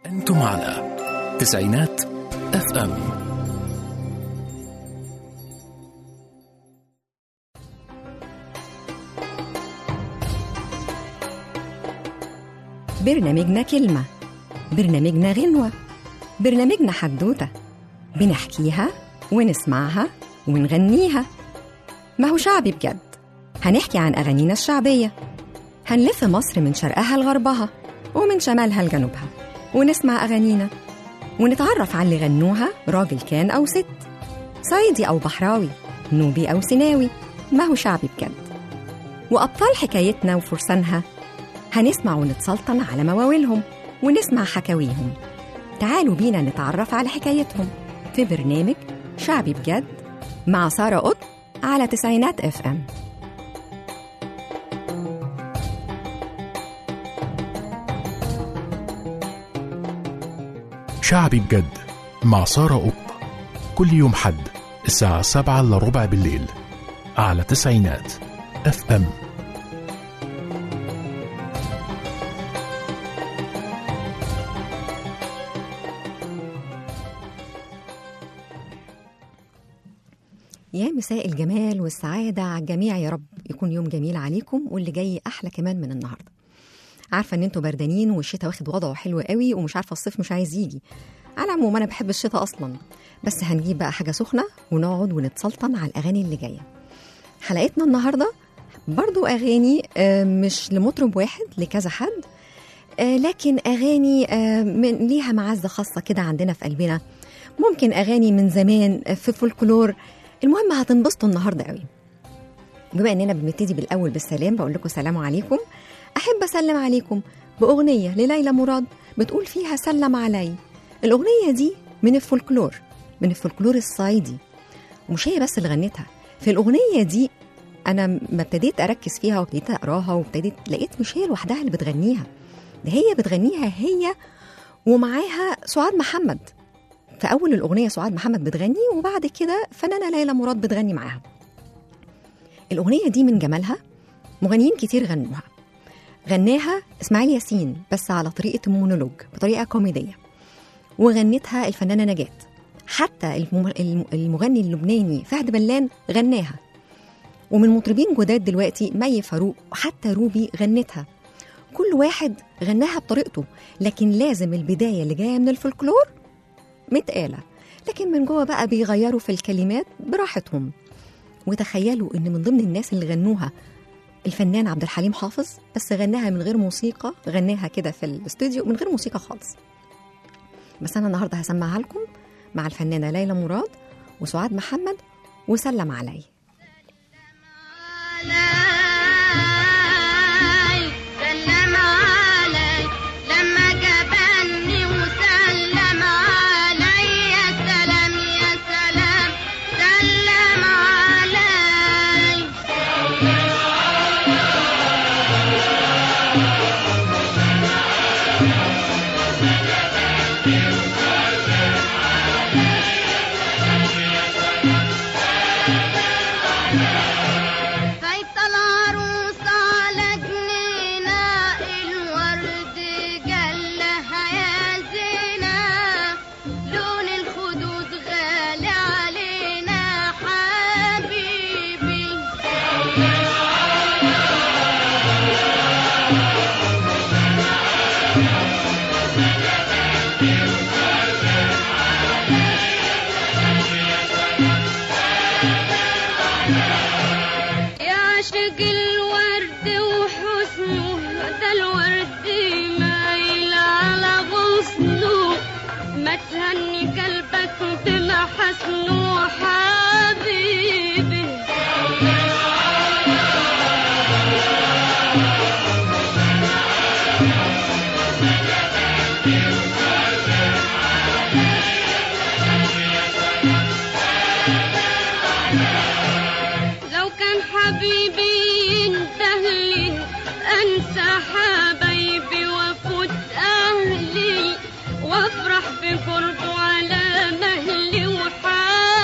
أنتم على تسعينات اف ام برنامجنا كلمة برنامجنا غنوة برنامجنا حدوتة بنحكيها ونسمعها ونغنيها ما هو شعبي بجد هنحكي عن أغانينا الشعبية هنلف مصر من شرقها لغربها ومن شمالها لجنوبها ونسمع أغانينا ونتعرف على اللي غنوها راجل كان أو ست صعيدي أو بحراوي نوبي أو سيناوي ما هو شعبي بجد وأبطال حكايتنا وفرسانها هنسمع ونتسلطن على مواويلهم ونسمع حكاويهم تعالوا بينا نتعرف على حكايتهم في برنامج شعبي بجد مع سارة قط على تسعينات اف ام شعبي بجد مع سارة قط كل يوم حد الساعة سبعة إلا ربع بالليل على تسعينات اف ام يا مساء الجمال والسعادة على الجميع يا رب يكون يوم جميل عليكم واللي جاي أحلى كمان من النهاردة عارفة إن انتوا بردانين والشتاء واخد وضعه حلو قوي ومش عارفة الصيف مش عايز يجي على العموم أنا بحب الشتاء أصلا بس هنجيب بقى حاجة سخنة ونقعد ونتسلطن على الأغاني اللي جاية حلقتنا النهاردة برضو أغاني آه، مش لمطرب واحد لكذا حد آه، لكن أغاني آه، من ليها معزة خاصة كده عندنا في قلبنا ممكن أغاني من زمان آه، في فولكلور المهم هتنبسطوا النهارده قوي بما اننا بنبتدي بالاول بالسلام بقول لكم سلام عليكم احب اسلم عليكم باغنيه لليلى مراد بتقول فيها سلم علي الاغنيه دي من الفولكلور من الفولكلور الصعيدي ومش هي بس اللي غنتها في الاغنيه دي انا ما ابتديت اركز فيها وابتديت اقراها وابتديت لقيت مش هي لوحدها اللي بتغنيها ده هي بتغنيها هي ومعاها سعاد محمد في اول الاغنيه سعاد محمد بتغني وبعد كده فنانه ليلى مراد بتغني معاها الاغنيه دي من جمالها مغنيين كتير غنوها غناها اسماعيل ياسين بس على طريقه المونولوج بطريقه كوميديه وغنتها الفنانه نجاة حتى الم- الم- المغني اللبناني فهد بلان غناها ومن مطربين جداد دلوقتي مي فاروق وحتى روبي غنتها كل واحد غناها بطريقته لكن لازم البدايه اللي جايه من الفولكلور متقالة لكن من جوه بقى بيغيروا في الكلمات براحتهم وتخيلوا ان من ضمن الناس اللي غنوها الفنان عبد الحليم حافظ بس غناها من غير موسيقى غناها كده في الاستوديو من غير موسيقى خالص بس انا النهارده هسمعها لكم مع الفنانه ليلى مراد وسعاد محمد وسلم علي علي سلم علي لما جبني وسلم علي يا سلام يا سلام سلم علي فايت العروس على جنينة الورد جلها يا زينة لون الخدود غالي علينا حبيبي يا عاشق الورد وحسنه ده الورد مايل على غصنه ما تهني قلبك بمحسنه حبيبي لو كان حبيبي ينتهلي انسى حبايبي وافوت اهلي وافرح بقربه على مهلي وحالي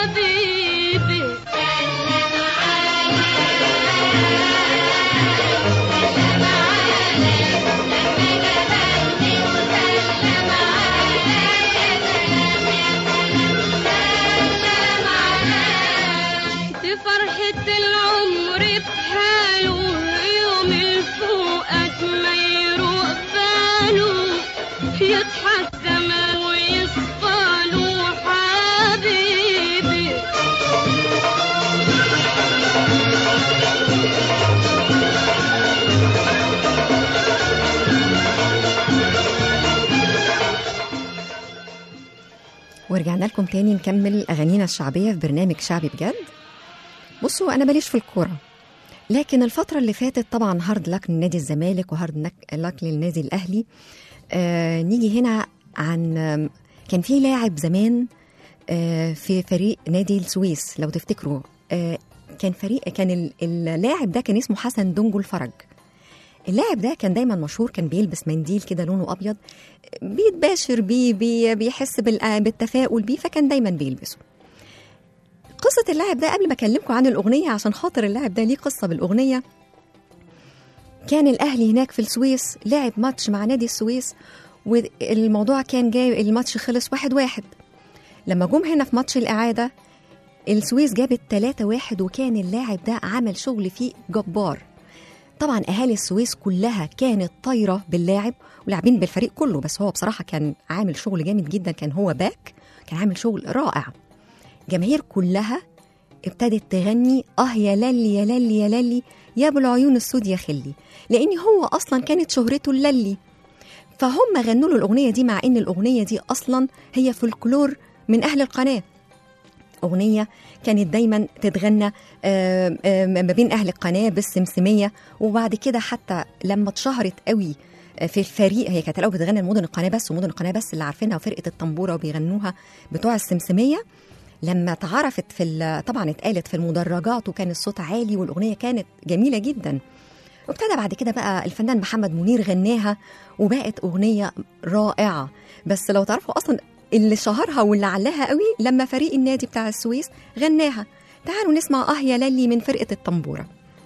ورجعنا لكم تاني نكمل أغانينا الشعبية في برنامج شعبي بجد بصوا أنا ماليش في الكورة لكن الفترة اللي فاتت طبعا هارد لك لنادي الزمالك وهارد لك للنادي الأهلي آه نيجي هنا عن آم، كان في لاعب زمان آه في فريق نادي السويس لو تفتكروا آه كان فريق كان ال- اللاعب ده كان اسمه حسن دونجو الفرج اللاعب ده كان دايما مشهور كان بيلبس منديل كده لونه ابيض بيتباشر بيه بي بيحس بالآ- بالتفاؤل بيه فكان دايما بيلبسه قصة اللاعب ده قبل ما أكلمكم عن الأغنية عشان خاطر اللاعب ده ليه قصة بالأغنية كان الأهلي هناك في السويس لعب ماتش مع نادي السويس والموضوع كان جاي الماتش خلص واحد واحد لما جم هنا في ماتش الإعادة السويس جابت 3 واحد وكان اللاعب ده عمل شغل فيه جبار طبعا اهالي السويس كلها كانت طايره باللاعب ولاعبين بالفريق كله بس هو بصراحه كان عامل شغل جامد جدا كان هو باك كان عامل شغل رائع جماهير كلها ابتدت تغني اه يا للي يا للي يا للي يا ابو العيون السود يا خلي لان هو اصلا كانت شهرته الللي فهم غنوا له الاغنيه دي مع ان الاغنيه دي اصلا هي فولكلور من اهل القناه أغنية كانت دايما تتغنى آم، آم، ما بين أهل القناة بالسمسمية وبعد كده حتى لما اتشهرت قوي آه، في الفريق هي كانت الأول بتغني المدن القناة بس ومدن القناة بس اللي عارفينها وفرقة الطنبورة وبيغنوها بتوع السمسمية لما اتعرفت في ال- طبعا اتقالت في المدرجات وكان الصوت عالي والأغنية كانت جميلة جدا وابتدى بعد كده بقى الفنان محمد منير غناها وبقت أغنية رائعة بس لو تعرفوا أصلا اللي شهرها واللي علاها قوي لما فريق النادي بتاع السويس غناها تعالوا نسمع اه يا للي من فرقة الطنبورة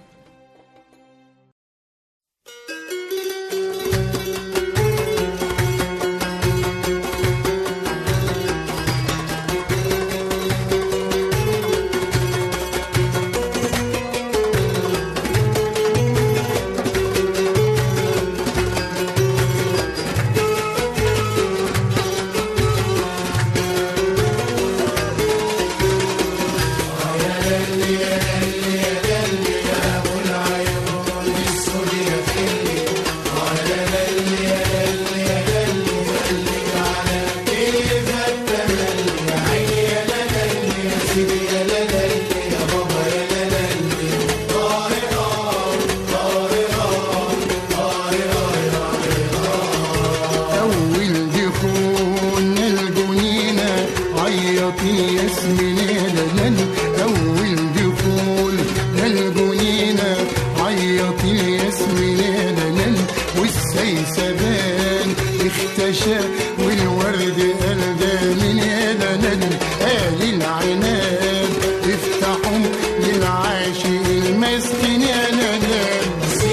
أول دخول الجنينة عيطي يا اسمنا للن أول دخول الجنينة عيطي يا اسمنا للن والسيسبان اختشى والورد ألدى من للن آل العناب افتحوا للعاشق المسكين يا للن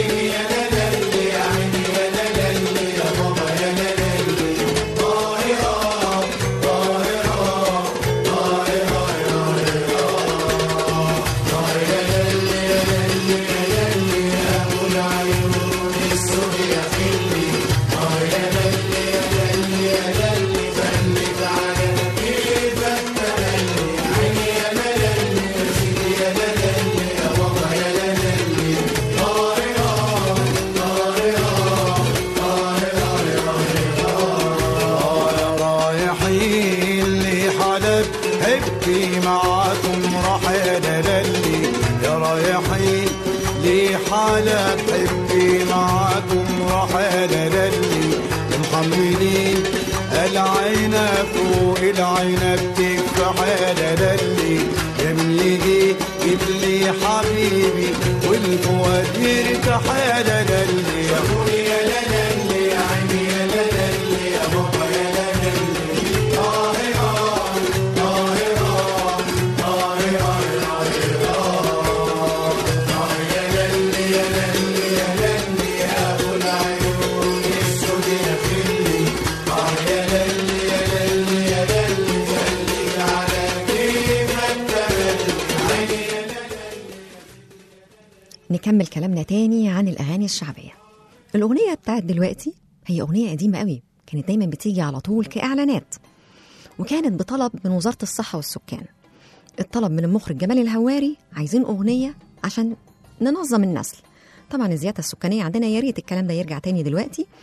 رايحين لحلب ابكي معاكم رحل للي يا رايحين لحلب ابكي معاكم رحل للي محملين العنب فوق العنب تكفى للي يم يجي جيب لي حبيبي والفؤاد يرتاح للي يا ابويا يا للي يا عيني يا للي يا بابا يا للي نكمل كلامنا تاني عن الأغاني الشعبية الأغنية بتاعت دلوقتي هي أغنية قديمة قوي كانت دايما بتيجي على طول كإعلانات وكانت بطلب من وزارة الصحة والسكان الطلب من المخرج جمال الهواري عايزين أغنية عشان ننظم النسل طبعا الزيادة السكانية عندنا يا ريت الكلام ده يرجع تاني دلوقتي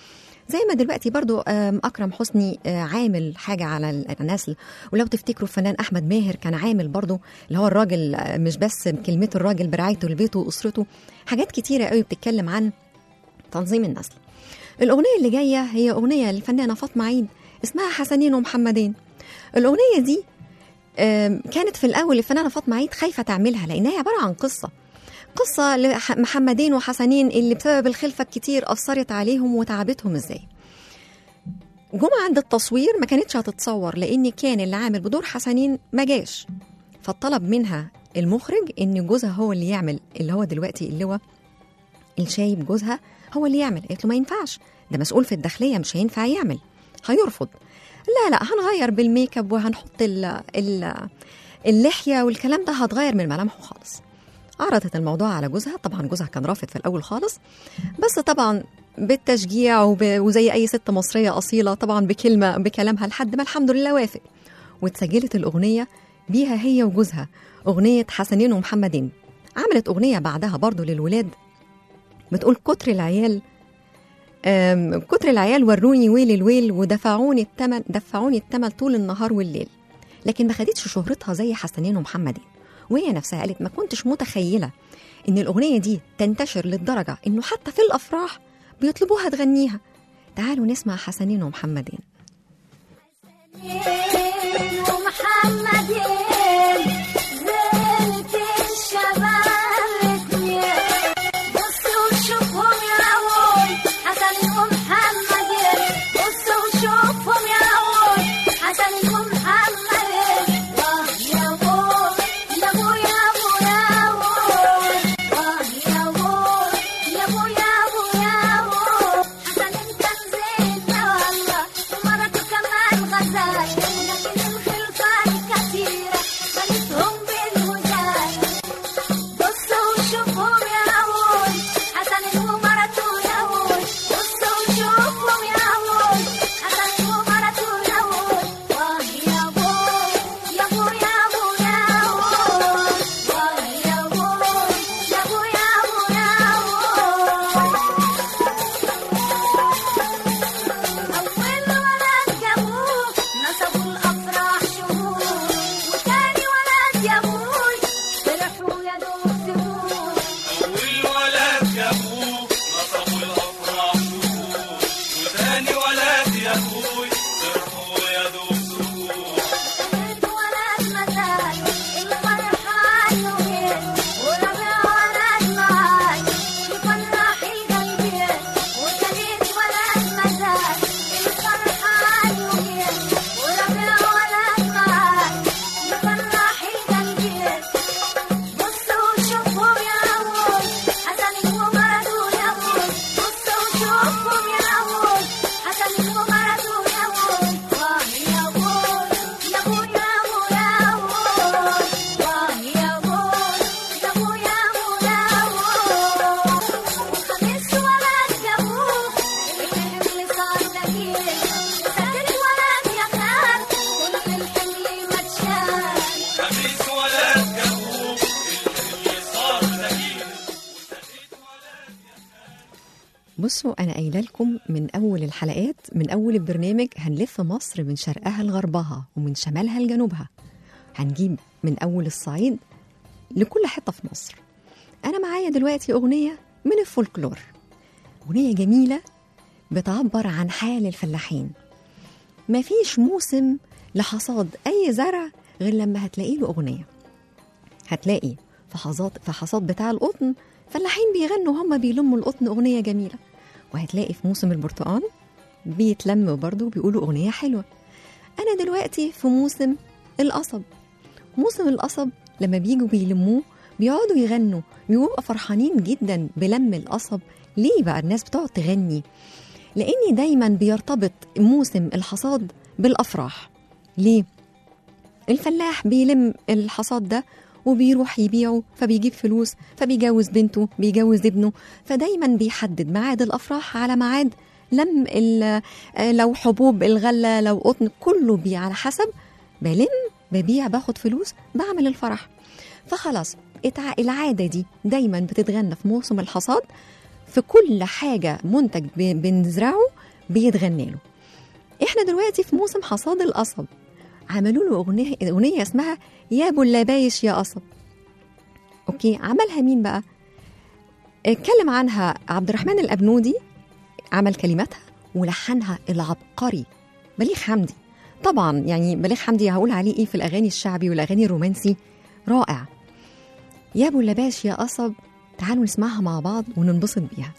زي ما دلوقتي برضو آم، أكرم حسني آه، عامل حاجة على ال- النسل ولو تفتكروا الفنان أحمد ماهر كان عامل برضو اللي هو الراجل آه، مش بس كلمته الراجل برعايته لبيته وأسرته حاجات كتيرة قوي بتتكلم عن تنظيم النسل الأغنية اللي جاية هي أغنية للفنانة فاطمة عيد اسمها حسنين ومحمدين الأغنية دي آم، كانت في الأول الفنانة فاطمة عيد خايفة تعملها لأنها عبارة عن قصة قصة لمحمدين وحسنين اللي بسبب الخلفة الكتير أثرت عليهم وتعبتهم إزاي جم عند التصوير ما كانتش هتتصور لأن كان اللي عامل بدور حسنين ما جاش فطلب منها المخرج إن جوزها هو اللي يعمل اللي هو دلوقتي اللي هو الشايب جوزها هو اللي يعمل قالت له ما ينفعش ده مسؤول في الداخلية مش هينفع يعمل هيرفض لا لا هنغير بالميك اب وهنحط ال ال اللحية والكلام ده هتغير من ملامحه خالص عرضت الموضوع على جوزها طبعا جوزها كان رافض في الأول خالص بس طبعا بالتشجيع وب... وزي أي ست مصرية أصيلة طبعا بكلمة بكلامها لحد ما الحمد لله وافق واتسجلت الأغنية بيها هي وجوزها أغنية حسنين ومحمدين عملت أغنية بعدها برضو للولاد بتقول كتر العيال أم، كتر العيال وروني ويل الويل ودفعوني التمن دفعوني التمن طول النهار والليل لكن ما خدتش شهرتها زي حسنين ومحمدين وهي نفسها قالت ما كنتش متخيلة إن الأغنية دي تنتشر للدرجة إنه حتى في الأفراح بيطلبوها تغنيها تعالوا نسمع حسنين ومحمدين ومحمدين زينة الشباب الاتنين بصوا وشوفهم يا ول حسن ومحمدين بصوا وشوفهم يا ول حسن ومحمدين واه يا ول يا ابو يا ابو يا ول واه يا ول يا ابو يا ابو يا ول حسن كان زينة والله ومرته كمان غزال لكن الخلفة الكثيرة خلتهم بالهدايا بصوا وشوفهم يا ول حسن ومرته يا ول بصوا وشوفهم يا ول حسن ومرته يا ول واه يا ابو يا ابو يا ابو يا ول واه يا ابو يا ابو يا ابو يا ول أول ولد جابوه نصبوا الأفراح شهور وتاني ولد جابوه فرحوا يا دوب سبوه والولد جابوه نصبوا الافراح شهور وثاني ولد يا ابوي فرحوا يا دوب سرور تالت ولد مزاج الفرحة عيونين ورابع ولد معاي يفرح القلبين وتالت ولد مزاج الفرحة عيونين ورابع ولد معاي يفرح القلبين بصوا وشوفهم يا أول حسن ومرته يا أول بصوا وشوفهم يا أول حسن ومرته يا أول واه يا أول يا أبو يا أبو يا أول واه يا أول يا أبو يا أبو يا أول خميس ولد جابوه الحمل صار نجيل سكت ولد يا خال كل الحمل متشال خميس ولد جابوه اللي صار نجيل بصوا أنا قايلة لكم من أول الحلقات من أول البرنامج هنلف مصر من شرقها لغربها ومن شمالها لجنوبها هنجيب من أول الصعيد لكل حتة في مصر أنا معايا دلوقتي أغنية من الفولكلور أغنية جميلة بتعبر عن حال الفلاحين مفيش موسم لحصاد أي زرع غير لما هتلاقي له أغنية هتلاقي في حصاد في حصاد بتاع القطن فلاحين بيغنوا هم بيلموا القطن أغنية جميلة وهتلاقي في موسم البرتقال بيتلموا برضه بيقولوا أغنية حلوة أنا دلوقتي في موسم القصب موسم القصب لما بيجوا بيلموه بيقعدوا يغنوا بيبقوا فرحانين جدا بلم القصب ليه بقى الناس بتقعد تغني لأني دايما بيرتبط موسم الحصاد بالأفراح ليه؟ الفلاح بيلم الحصاد ده وبيروح يبيعه فبيجيب فلوس فبيجوز بنته بيجوز ابنه فدايما بيحدد ميعاد الافراح على ميعاد لم ال- آه، لو حبوب الغله لو قطن كله بي على حسب بلم ببيع باخد فلوس بعمل الفرح فخلاص اتع- العاده دي دايما بتتغنى في موسم الحصاد في كل حاجه منتج ب- بنزرعه بيتغنى له احنا دلوقتي في موسم حصاد القصب عملوا له اغنيه اغنيه اسمها يا ابو اللبايش يا قصب اوكي عملها مين بقى اتكلم عنها عبد الرحمن الابنودي عمل كلماتها ولحنها العبقري بليغ حمدي طبعا يعني بليغ حمدي هقول عليه ايه في الاغاني الشعبي والاغاني الرومانسي رائع يا ابو اللباش يا قصب تعالوا نسمعها مع بعض وننبسط بيها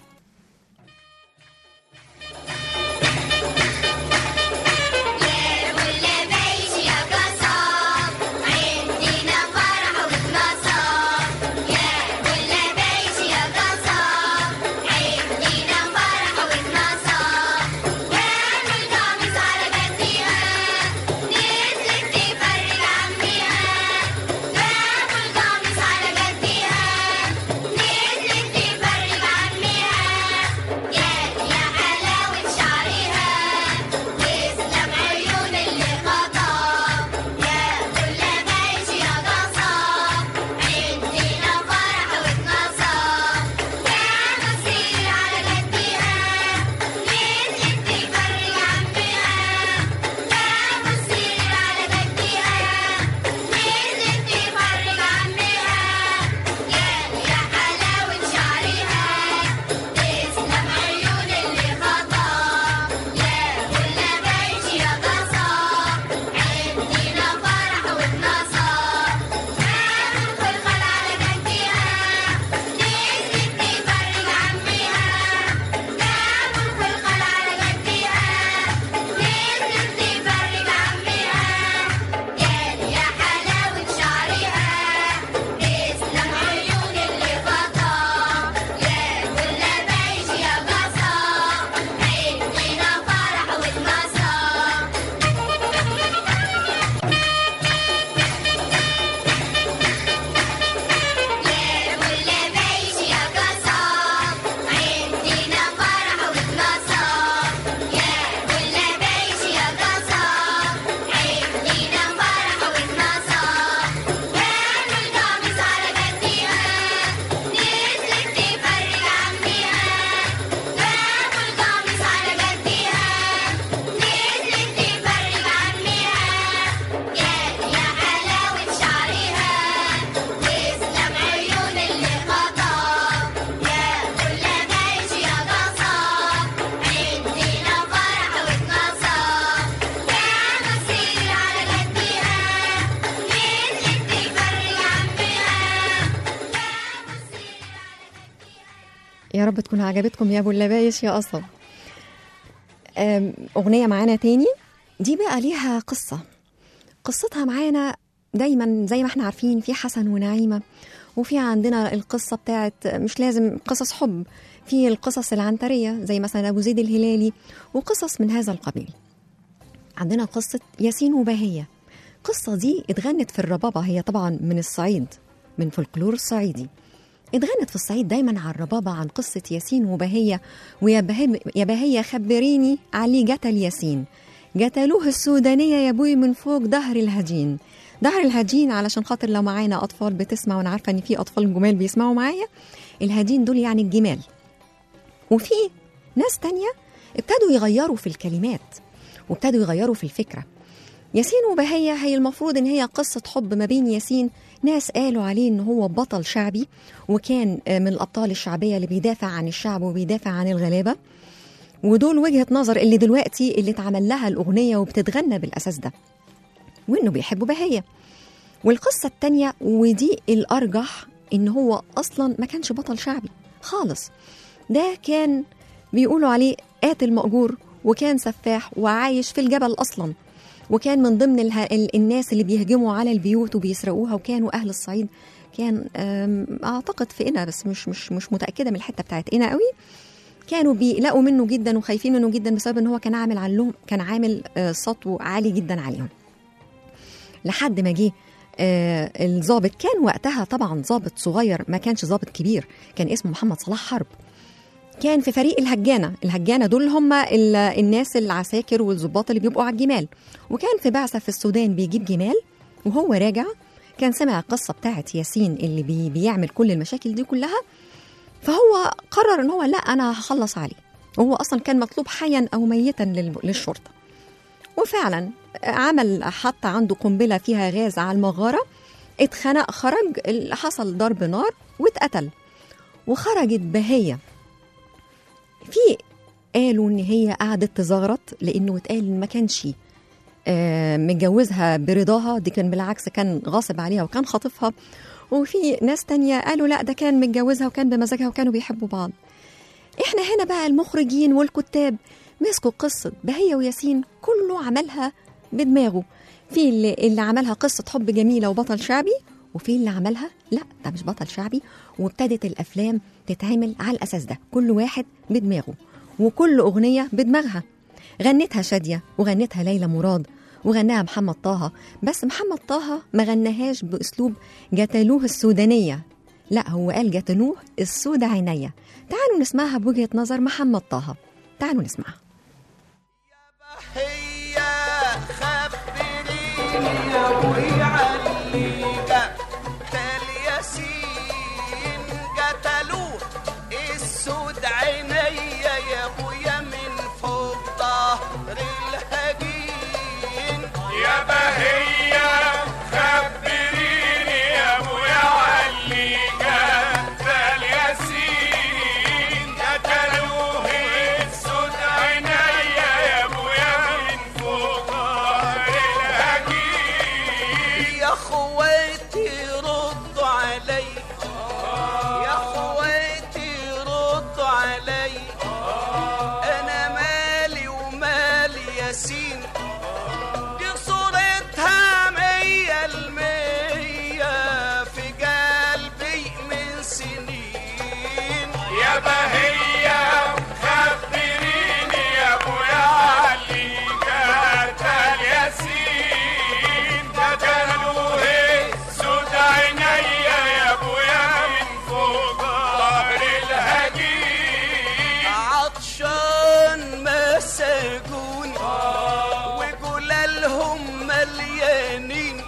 واللبايش يا قصاب عندنا فرح واتنصاب يا واللبايش يا قصاب عندنا فرح واتنصاب كانوا القميص على جديها نزلت تفرج عميها جابوا القميص على جديها نزلت تفرج عميها يا يا حلاوة شعرها تسلم عيون اللي خطاب يا كل ماشي يا قصاب عندنا فرح واتنصاب كانوا سير على جديها نزلت تفرج عمها كانوا سير على جديها نزلت تفرج عمها يا يا حلاوة شعرها تسلم عيون اللي خطاب يا كل ماشي يا قصاب عندنا فرح واتنصاب كانوا الخلخال على جديها نزلت تفرج عمها كانوا الخلخال على جديها نزلت تفرج عمها يا يا حلاوة شعرها تسلم عيون اللي خطاب يا كل ماشي يا قصاب عندنا فرح واتنصاب يا واللبايش يا قصاب عندنا فرح واتنصاب يا واللبايش يا قصاب عندنا فرح واتنصاب كانوا القميص على جديها نزلت تفرج عميها جابوا القميص على جديها نزلت تفرج عميها يا يا حلاوة شعرها تسلم عيون اللي خطاب يا كل ماشي يا قصاب عندنا فرح واتنصاب كانوا سير على جديها نزلت تفرج عمها يا رب تكون عجبتكم يا ابو اللبايش يا قصب أم، اغنيه معانا تاني دي بقى ليها قصه قصتها معانا دايما زي ما احنا عارفين في حسن ونعيمه وفي عندنا القصه بتاعت مش لازم قصص حب في القصص العنتريه زي مثلا ابو زيد الهلالي وقصص من هذا القبيل عندنا قصه ياسين وبهيه القصه دي اتغنت في الربابه هي طبعا من الصعيد من فولكلور الصعيدي اتغنت في الصعيد دايما على الربابة عن قصة ياسين وبهية ويا بهي يا بهية خبريني علي جتل ياسين جتلوه السودانية يا بوي من فوق ظهر الهجين ظهر الهجين علشان خاطر لو معانا أطفال بتسمع وأنا عارفة إن في أطفال جمال بيسمعوا معايا الهجين دول يعني الجمال وفي ناس تانية ابتدوا يغيروا في الكلمات وابتدوا يغيروا في الفكرة ياسين وبهية هي المفروض ان هي قصة حب ما بين ياسين ناس قالوا عليه ان هو بطل شعبي وكان آه، من الابطال الشعبية اللي بيدافع عن الشعب وبيدافع عن الغلابة ودول وجهة نظر اللي دلوقتي اللي اتعمل لها الأغنية وبتتغنى بالأساس ده وإنه بيحبوا بهية والقصة التانية ودي الأرجح إن هو أصلا ما كانش بطل شعبي خالص ده كان بيقولوا عليه قاتل مأجور وكان سفاح وعايش في الجبل أصلا وكان من ضمن اله... ال- الناس اللي بيهجموا على البيوت وبيسرقوها وكانوا أهل الصعيد كان آم، أعتقد في قنا بس مش مش مش متأكدة من الحتة بتاعت قنا قوي كانوا بيقلقوا منه جدا وخايفين منه جدا بسبب ان هو كان عامل علهم كان عامل آه، سطو عالي جدا عليهم لحد ما جه آه، الضابط كان وقتها طبعا ضابط صغير ما كانش ضابط كبير كان اسمه محمد صلاح حرب كان في فريق الهجانة الهجانة دول هم ال- الناس العساكر والظباط اللي بيبقوا على الجمال وكان في بعثة في السودان بيجيب جمال وهو راجع كان سمع القصة بتاعت ياسين اللي بي بيعمل كل المشاكل دي كلها فهو قرر ان هو لا انا هخلص عليه وهو أصلا كان مطلوب حيا أو ميتا لل- للشرطة وفعلا عمل حط عنده قنبلة فيها غاز على المغارة اتخنق خرج ال- حصل ضرب نار واتقتل وخرجت بهية في قالوا ان هي قعدت تزغرط لانه اتقال إن ما كانش آه، متجوزها برضاها دي كان بالعكس كان غاصب عليها وكان خاطفها وفي ناس تانية قالوا لا ده كان متجوزها وكان بمزاجها وكانوا بيحبوا بعض احنا هنا بقى المخرجين والكتاب مسكوا قصة بهية وياسين كله عملها بدماغه في اللي, اللي عملها قصة حب جميلة وبطل شعبي وفي اللي عملها لا ده مش بطل شعبي وابتدت الأفلام تتعمل على الأساس ده كل واحد بدماغه وكل أغنية بدماغها غنتها شادية وغنتها ليلى مراد وغناها محمد طه بس محمد طه ما غناهاش بأسلوب جتلوه السودانية لا هو قال جتلوه السود عينيا تعالوا نسمعها بوجهة نظر محمد طه تعالوا نسمعها هي خبريني يا ابوي عليك تال ياسين قتلوه السود عينيا يا ابويا من فوق ظهر الهجين يا بهية خبريني يا ابويا عليك زال ياسين قتلوه السود عينيا يا ابويا من فوق ظهر الهجين يا خواتي ردوا علي يا خواتي ردوا علي انا مالي ومالي ياسين دي صورتها مية المية في قلبي من سنين يا بهية خبريني يا ابويا عليك قتل ياسين قتلوه السود عينيا يا ابويا من فوق ظهر الهجين عطشان مساجون وجلالهم مليانين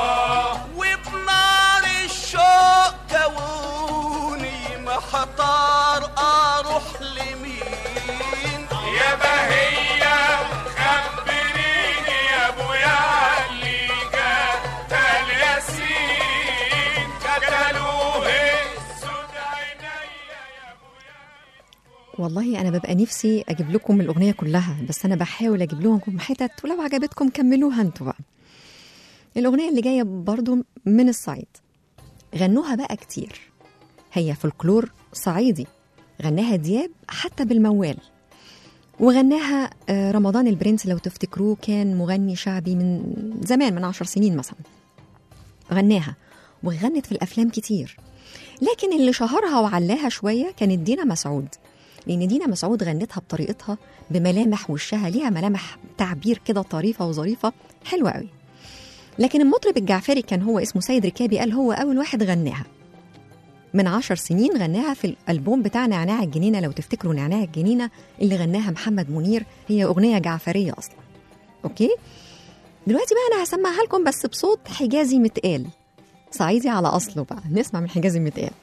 وبنار الشوق كوني محتار اروح لمين يا بهية خبريني يا ابويا عليك قتل ياسين قتلوه السود عينيا يا ابويا والله انا ببقى نفسي اجيب لكم الاغنيه كلها بس انا بحاول اجيب لكم حتت ولو عجبتكم كملوها انتوا بقى الاغنيه اللي جايه برضو من الصعيد غنوها بقى كتير هي فولكلور صعيدي غناها دياب حتى بالموال وغناها آه، رمضان البرنس لو تفتكروه كان مغني شعبي من زمان من عشر سنين مثلا غناها وغنت في الافلام كتير لكن اللي شهرها وعلاها شويه كانت دينا مسعود لان دينا مسعود غنتها بطريقتها بملامح وشها ليها ملامح تعبير كده طريفه وظريفه حلوه قوي لكن المطرب الجعفري كان هو اسمه سيد ركابي قال هو اول واحد غناها من عشر سنين غناها في الألبوم بتاع نعناع الجنينة لو تفتكروا نعناع الجنينة اللي غناها محمد منير هي أغنية جعفرية أصلا أوكي دلوقتي بقى أنا هسمعها لكم بس بصوت حجازي متقال صعيدي على أصله بقى نسمع من حجازي متقال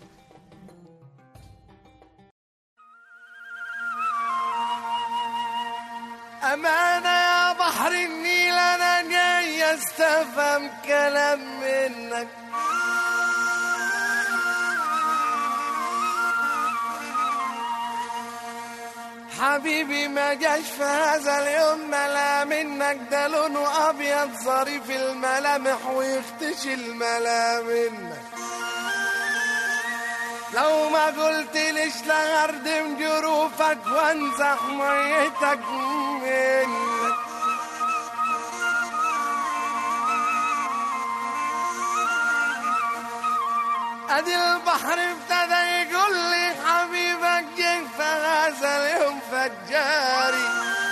أمانة يا بحر النيل أنا جاي أستفهم كلام منك حبيبي ما جاش في هذا اليوم ملا منك ده لونه أبيض ظريف الملامح ويختشي الملا منك لو ما قلت ليش لغردم جروفك وانزح ميتك منك ادي البحر ابتدى يقول لي حبيبك جه فهذا اليوم فجاري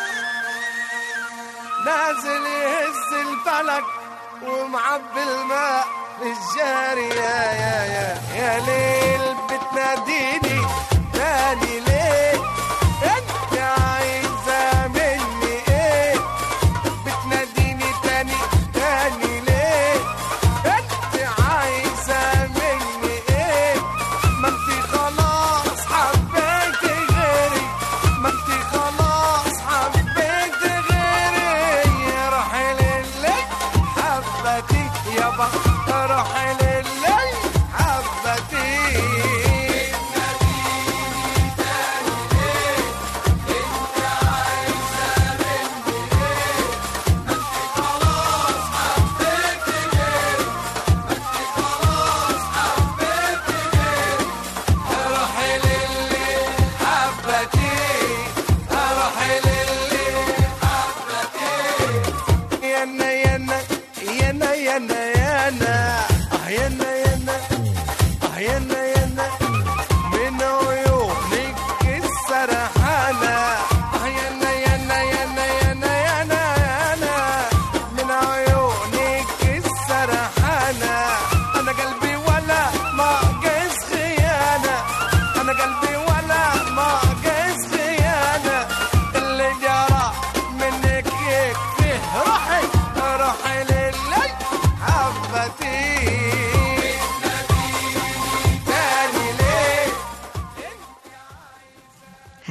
نازل يهز الفلك ومعبي الماء في الجاري يا يا يا يا ليل بتناديني تاني ليه انت عايزه مني ايه بتناديني تاني تاني ليه انت عايزه مني ايه ما انت خلاص حبيتي غيري ما انت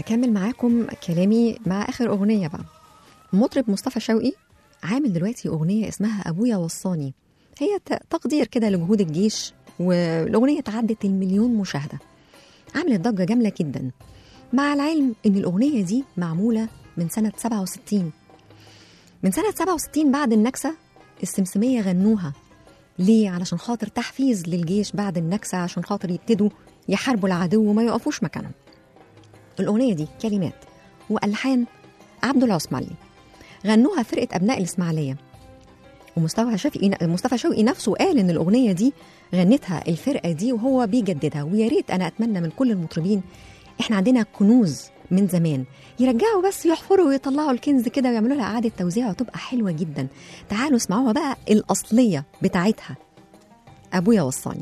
هكمل معاكم كلامي مع اخر اغنيه بقى المطرب مصطفى شوقي عامل دلوقتي اغنيه اسمها ابويا وصاني هي ت- تقدير كده لجهود الجيش والاغنيه تعدت المليون مشاهده عملت ضجه جامله جدا مع العلم ان الاغنيه دي معموله من سنه 67 من سنه 67 بعد النكسه السمسميه غنوها ليه علشان خاطر تحفيز للجيش بعد النكسه عشان خاطر يبتدوا يحاربوا العدو وما يقفوش مكانهم الأغنية دي كلمات وألحان عبد العثماني غنوها فرقة أبناء الإسماعيلية ومصطفى شوقي مصطفى شوقي نفسه قال إن الأغنية دي غنتها الفرقة دي وهو بيجددها ويا ريت أنا أتمنى من كل المطربين إحنا عندنا كنوز من زمان يرجعوا بس يحفروا ويطلعوا الكنز كده ويعملوا لها إعادة توزيع وتبقى حلوة جدا تعالوا اسمعوها بقى الأصلية بتاعتها أبويا وصاني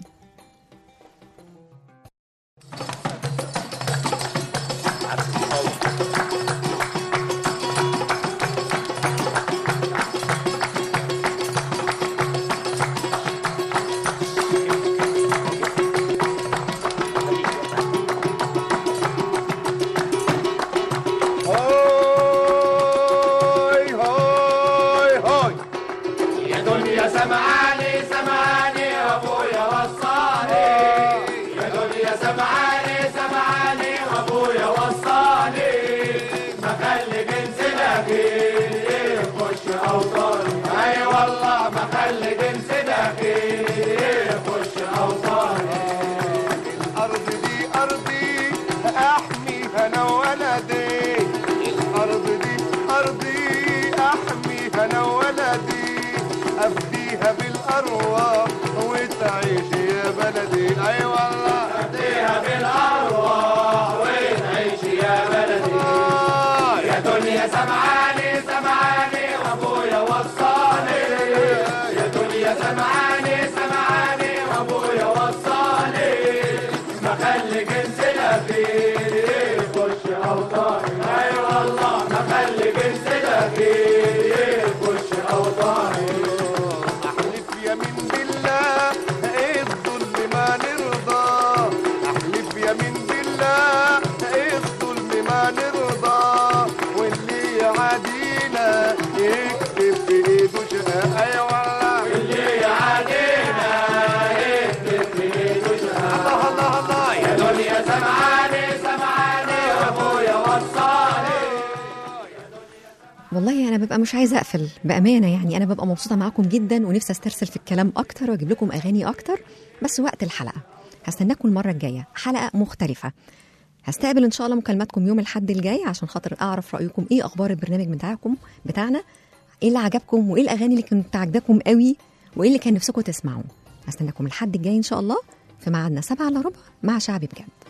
هاي هاي هاي يا دنيا سمعاني سمعاني وابويا وصاني يا دنيا سمعاني سمعاني وابويا وصاني ما خلي جنسنا فيه يخش اوطاني اي والله ما خلي جنسنا فيه يخش اوطاني الارض دي ارضي احميها انا ولدي الارض دي ارضي احميها انا ولدي افديها بالارواح وتعيش يا بلدي اي والله افديها بالارواح وتعيش يا بلدي يا دنيا سمعاني سمعاني وابويا وصاني يا دنيا سمعاني سمعاني وابويا وصاني ما خلي جنسنا فيه يخش اوطاني اي والله ما خلي جنسنا فيه يخش اوطاني احلف يمين بالله ايه الظلم ما نرضى احلف يمين بالله ايه الظلم ما نرضى واللي يعادينا يكتب في ايده شقاء اي والله واللي يعادينا يكتب في ايده شقاء الله الله الله يا دنيا سمعاني سمعاني وابويا وصاني والله انا ببقى مش عايزه اقفل بامانه يعني انا ببقى مبسوطه معاكم جدا ونفسي استرسل في الكلام اكتر واجيب لكم اغاني اكتر بس وقت الحلقه هستناكم المره الجايه حلقه مختلفه هستقبل ان شاء الله مكالماتكم يوم الاحد الجاي عشان خاطر اعرف رايكم ايه اخبار البرنامج بتاعكم بتاعنا ايه اللي عجبكم وايه الاغاني اللي كانت عجباكم قوي وايه اللي كان نفسكم تسمعوه هستناكم الحد الجاي ان شاء الله في ميعادنا سبعة الا ربع مع شعبي بجد